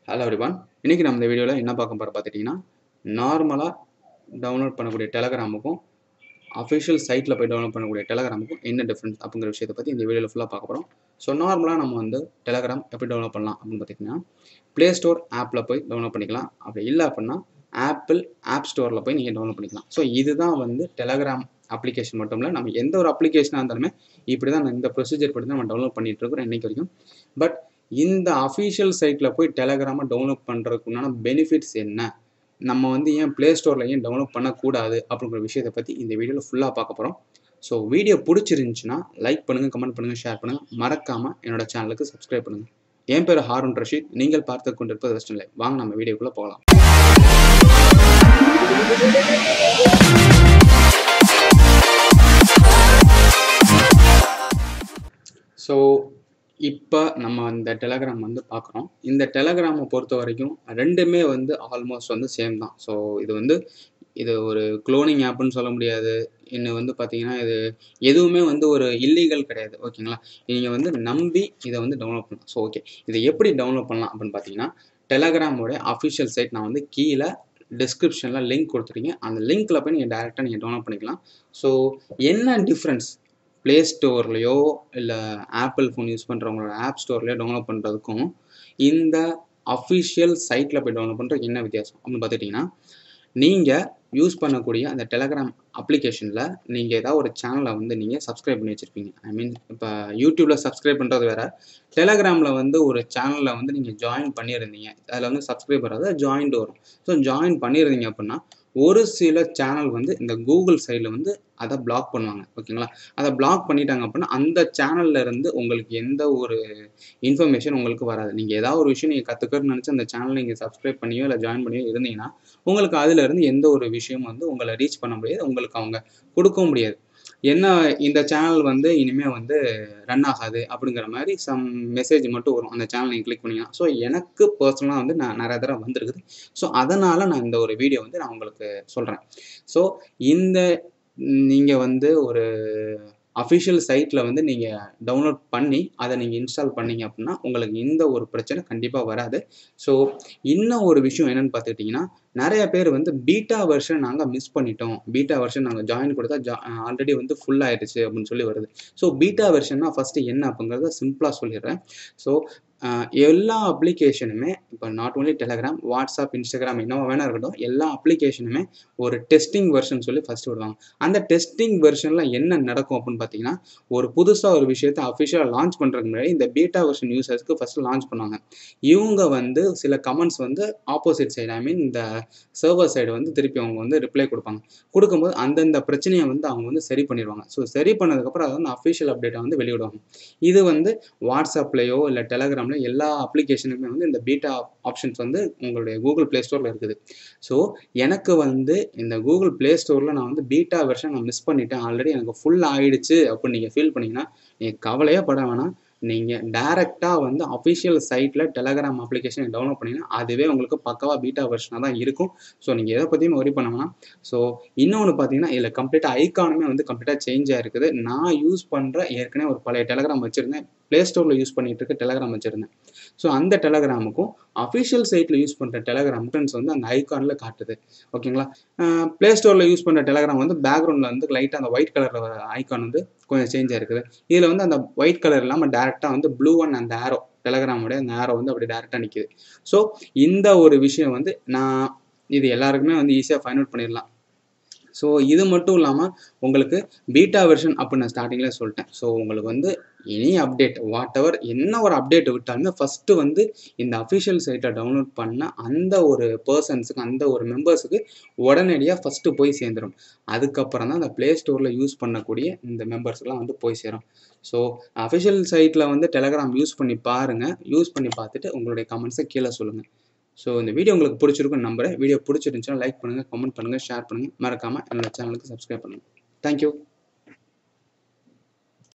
hello everyone இன்றைக்கி நம்ம இந்த வீடியோவில் என்ன பார்க்க போகிற பார்த்துட்டிங்கன்னா நார்மலாக டவுன்லோட் பண்ணக்கூடிய டெலகிராமுக்கும் அஃபிஷியல் சைட்டில் போய் டவுன்லோட் பண்ணக்கூடிய டெலகிராமுக்கும் என்ன டிஃப்ரென்ஸ் அப்படிங்கிற விஷயத்தை பற்றி இந்த வீடியோவில் ஃபுல்லாக பார்க்க போகிறோம் ஸோ நார்மலாக நம்ம வந்து டெலகிராம் எப்படி டவுன்லோட் பண்ணலாம் அப்படின்னு பார்த்திங்கன்னா ப்ளே ஸ்டோர் ஆப்பில் போய் டவுன்லோட் பண்ணிக்கலாம் அப்படி இல்லை அப்படின்னா ஆப்பிள் ஆப் ஸ்டோரில் போய் நீங்கள் டவுன்லோட் பண்ணிக்கலாம் ஸோ இதுதான் வந்து டெலகிராம் அப்ளிகேஷன் மட்டும் இல்லை நம்ம எந்த ஒரு அப்ளிகேஷனாக இருந்தாலுமே இப்படி தான் இந்த ப்ரொசீஜர் படி தான் நம்ம டவுன்லோட் பண்ணிகிட்டு இருக்கிறோம் இன்றைக்கு வரைக்கும் பட் இந்த அஃபீஷியல் சைட்டில் போய் டெலகிராமை டவுன்லோட் பண்ணுறதுக்கு உண்டான பெனிஃபிட்ஸ் என்ன நம்ம வந்து ஏன் ப்ளே ஸ்டோரில் ஏன் டவுன்லோட் பண்ணக்கூடாது அப்படிங்கிற விஷயத்தை பற்றி இந்த வீடியோவில் ஃபுல்லாக பார்க்க போகிறோம் ஸோ வீடியோ பிடிச்சிருந்துச்சுன்னா லைக் பண்ணுங்கள் கமெண்ட் பண்ணுங்கள் ஷேர் பண்ணுங்கள் மறக்காமல் என்னோட சேனலுக்கு சப்ஸ்கிரைப் பண்ணுங்கள் என் பேர் ஹாரூன் ரஷீத் நீங்கள் பார்த்து கொண்டிருப்பது வெஸ்டர்ன் லைஃப் வாங்க நம்ம வீடியோக்குள்ளே போகலாம் ஸோ இப்போ நம்ம இந்த டெலகிராம் வந்து பார்க்குறோம் இந்த டெலகிராமை பொறுத்த வரைக்கும் ரெண்டுமே வந்து ஆல்மோஸ்ட் வந்து சேம் தான் ஸோ இது வந்து இது ஒரு க்ளோனிங் ஆப்புன்னு சொல்ல முடியாது இன்னும் வந்து பார்த்தீங்கன்னா இது எதுவுமே வந்து ஒரு இல்லீகல் கிடையாது ஓகேங்களா நீங்கள் வந்து நம்பி இதை வந்து டவுன்லோட் பண்ணலாம் ஸோ ஓகே இதை எப்படி டவுன்லோட் பண்ணலாம் அப்படின்னு பார்த்தீங்கன்னா டெலகிராமோட அஃபிஷியல் சைட் நான் வந்து கீழே டிஸ்கிரிப்ஷனில் லிங்க் கொடுத்துருக்கேன் அந்த லிங்க்கில் போய் நீங்கள் டேரெக்டாக நீங்கள் டவுன்லோட் பண்ணிக்கலாம் ஸோ என்ன டிஃப்ரென்ஸ் ப்ளே ஸ்டோர்லேயோ இல்லை ஆப்பிள் ஃபோன் யூஸ் பண்ணுறவங்களோட ஆப் ஸ்டோர்லேயோ டவுன்லோட் பண்ணுறதுக்கும் இந்த அஃபிஷியல் சைட்டில் போய் டவுன்லோட் பண்ணுறதுக்கு என்ன வித்தியாசம் அப்படின்னு பார்த்துட்டிங்கன்னா நீங்கள் யூஸ் பண்ணக்கூடிய அந்த டெலகிராம் அப்ளிகேஷனில் நீங்கள் ஏதாவது ஒரு சேனலை வந்து நீங்கள் சப்ஸ்கிரைப் பண்ணி வச்சுருப்பீங்க ஐ மீன் இப்போ யூடியூப்பில் சப்ஸ்கிரைப் பண்ணுறது வேறு டெலகிராமில் வந்து ஒரு சேனலில் வந்து நீங்கள் ஜாயின் பண்ணியிருந்தீங்க அதில் வந்து சப்ஸ்கிரைப் வராது ஜாயின்ட் வரும் ஸோ ஜாயின் பண்ணியிருந்தீங்க அப்படின்னா ஒரு சில சேனல் வந்து இந்த கூகுள் சைடில் வந்து அதை பிளாக் பண்ணுவாங்க ஓகேங்களா அதை பிளாக் பண்ணிட்டாங்க அப்படின்னா அந்த சேனல்ல இருந்து உங்களுக்கு எந்த ஒரு இன்ஃபர்மேஷன் உங்களுக்கு வராது நீங்கள் ஏதாவது ஒரு விஷயம் நீங்கள் கற்றுக்கணும்னு நினச்சி அந்த சேனல் நீங்கள் சப்ஸ்கிரைப் பண்ணியோ இல்லை ஜாயின் பண்ணியோ இருந்தீங்கன்னா உங்களுக்கு அதுல இருந்து எந்த ஒரு விஷயமும் வந்து உங்களை ரீச் பண்ண முடியாது உங்களுக்கு அவங்க கொடுக்கவும் முடியாது என்ன இந்த சேனல் வந்து இனிமேல் வந்து ரன் ஆகாது அப்படிங்கிற மாதிரி சம் மெசேஜ் மட்டும் வரும் அந்த சேனல் நீங்கள் கிளிக் பண்ணிங்கன்னா ஸோ எனக்கு பர்சனலாக வந்து நான் நிறைய தடவை வந்திருக்குது ஸோ அதனால் நான் இந்த ஒரு வீடியோ வந்து நான் உங்களுக்கு சொல்கிறேன் ஸோ இந்த நீங்கள் வந்து ஒரு அஃபிஷியல் சைட்டில் வந்து நீங்கள் டவுன்லோட் பண்ணி அதை நீங்கள் இன்ஸ்டால் பண்ணீங்க அப்படின்னா உங்களுக்கு இந்த ஒரு பிரச்சனை கண்டிப்பாக வராது ஸோ இன்னும் ஒரு விஷயம் என்னென்னு பார்த்துக்கிட்டிங்கன்னா நிறைய பேர் வந்து பீட்டா வெர்ஷன் நாங்கள் மிஸ் பண்ணிட்டோம் பீட்டா வெர்ஷன் நாங்கள் ஜாயின் கொடுத்தா ஜா ஆல்ரெடி வந்து ஃபுல் ஆயிடுச்சு அப்படின்னு சொல்லி வருது ஸோ பீட்டா வெர்ஷன்னா ஃபஸ்ட்டு என்ன அப்படிங்கிறத சிம்பிளாக சொல்லிடுறேன் ஸோ எல்லா அப்ளிகேஷனுமே இப்போ not only Telegram WhatsApp Instagram என்ன வேணா இருக்கட்டும் எல்லா அப்ளிகேஷனுமே ஒரு டெஸ்டிங் வெர்ஷன் சொல்லி ஃபஸ்ட்டு விடுவாங்க அந்த டெஸ்டிங் வெர்ஷனில் என்ன நடக்கும் அப்படின்னு பார்த்தீங்கன்னா ஒரு புதுசாக ஒரு விஷயத்தை அஃபிஷியலாக லான்ச் பண்ணுறதுக்கு முன்னாடி இந்த பீட்டா வெர்ஷன் யூசர்ஸ்க்கு ஃபஸ்ட்டு லான்ச் பண்ணுவாங்க இவங்க வந்து சில கமெண்ட்ஸ் வந்து ஆப்போசிட் சைடு ஐ மீன் இந்த சர்வர் சைடு வந்து திருப்பி அவங்க வந்து ரிப்ளை கொடுப்பாங்க கொடுக்கும்போது அந்தந்த பிரச்சனையை வந்து அவங்க வந்து சரி பண்ணிடுவாங்க ஸோ சரி பண்ணதுக்கப்புறம் அதை வந்து அஃபிஷியல் அப்டேட்டை வந்து வெளியிடுவாங்க இது வந்து வாட்ஸ்அப்லேயோ இல்லை டெலகிராம் டெலகிராமில் எல்லா அப்ளிகேஷனுக்குமே வந்து இந்த பீட்டா ஆப்ஷன்ஸ் வந்து உங்களுடைய கூகுள் ப்ளே ஸ்டோரில் இருக்குது ஸோ எனக்கு வந்து இந்த கூகுள் ப்ளே ஸ்டோரில் நான் வந்து பீட்டா வெர்ஷன் நான் மிஸ் பண்ணிட்டேன் ஆல்ரெடி எனக்கு ஃபுல் ஆகிடுச்சு அப்படின்னு நீங்கள் ஃபீல் பண்ணிங்கன்னா நீங்கள் கவலையே பட வேணாம் நீங்கள் டேரெக்டாக வந்து அஃபிஷியல் சைட்டில் டெலகிராம் அப்ளிகேஷன் டவுன்லோட் பண்ணிங்கன்னா அதுவே உங்களுக்கு பக்கவாக பீட்டா வெர்ஷனாக தான் இருக்கும் ஸோ நீங்கள் எதை பற்றியும் ஒரி பண்ண வேணாம் ஸோ இன்னொன்று பார்த்தீங்கன்னா இதில் கம்ப்ளீட்டாக ஐக்கானுமே வந்து கம்ப்ளீட்டாக சேஞ்ச் ஆகிருக்குது நான் யூஸ் பண்ணுற ஏற்கனவே ஒரு பழைய டெலகிராம் வச்சுருந்தேன் ப்ளே ஸ்டோரில் யூஸ் பண்ணிட்டு இருக்க டெலகிராம் வச்சுருந்தேன் ஸோ அந்த டெலகிராமுக்கும் அஃபிஷியல் சைட்டில் யூஸ் பண்ணுற டெலகிராம் ஃப்ரெண்ட்ஸ் வந்து அந்த ஐக்கானில் காட்டுது ஓகேங்களா ப்ளே ஸ்டோரில் யூஸ் பண்ணுற டெலகிராம் வந்து பேக்ரவுண்டில் வந்து லைட்டாக அந்த ஒயிட் கலர் ஐக்கான் வந்து கொஞ்சம் சேஞ்ச் ஆயிருக்குது இதில் வந்து அந்த ஒயிட் கலர் இல்லாமல் டேரெக்டாக வந்து ப்ளூ அண்ட் அந்த ஆரோ டெலகிராமோடைய அந்த ஆரோ வந்து அப்படி டேரெக்டாக நிற்கிது ஸோ இந்த ஒரு விஷயம் வந்து நான் இது எல்லாருக்குமே வந்து ஈஸியாக ஃபைண்ட் அவுட் பண்ணிடலாம் ஸோ இது மட்டும் இல்லாமல் உங்களுக்கு பீட்டா வெர்ஷன் அப்படின்னு நான் ஸ்டார்டிங்கில் சொல்லிட்டேன் ஸோ உங்களுக்கு வந்து எனி அப்டேட் வாட் எவர் என்ன ஒரு அப்டேட் விட்டாலுமே ஃபஸ்ட்டு வந்து இந்த அஃபிஷியல் சைட்டை டவுன்லோட் பண்ண அந்த ஒரு பர்சன்ஸுக்கு அந்த ஒரு மெம்பர்ஸுக்கு உடனடியாக ஃபஸ்ட்டு போய் சேர்ந்துடும் அதுக்கப்புறம் தான் அந்த ப்ளே ஸ்டோரில் யூஸ் பண்ணக்கூடிய இந்த மெம்பர்ஸ்லாம் வந்து போய் சேரும் ஸோ அஃபிஷியல் சைட்டில் வந்து டெலகிராம் யூஸ் பண்ணி பாருங்கள் யூஸ் பண்ணி பார்த்துட்டு உங்களுடைய கமெண்ட்ஸை கீழே சொல்லுங்கள் ஸோ இந்த வீடியோ உங்களுக்கு பிடிச்சிருக்குன்னு நம்புறேன் வீடியோ பிடிச்சிருந்துச்சுன்னா லைக் பண்ணுங்கள் கமெண்ட் பண்ணுங்கள் ஷேர் பண்ணுங்கள் மறக்காமல் என்னோட சேனலுக்கு சப்ஸ்கிரைப் பண்ணுங்கள் தேங்க்யூ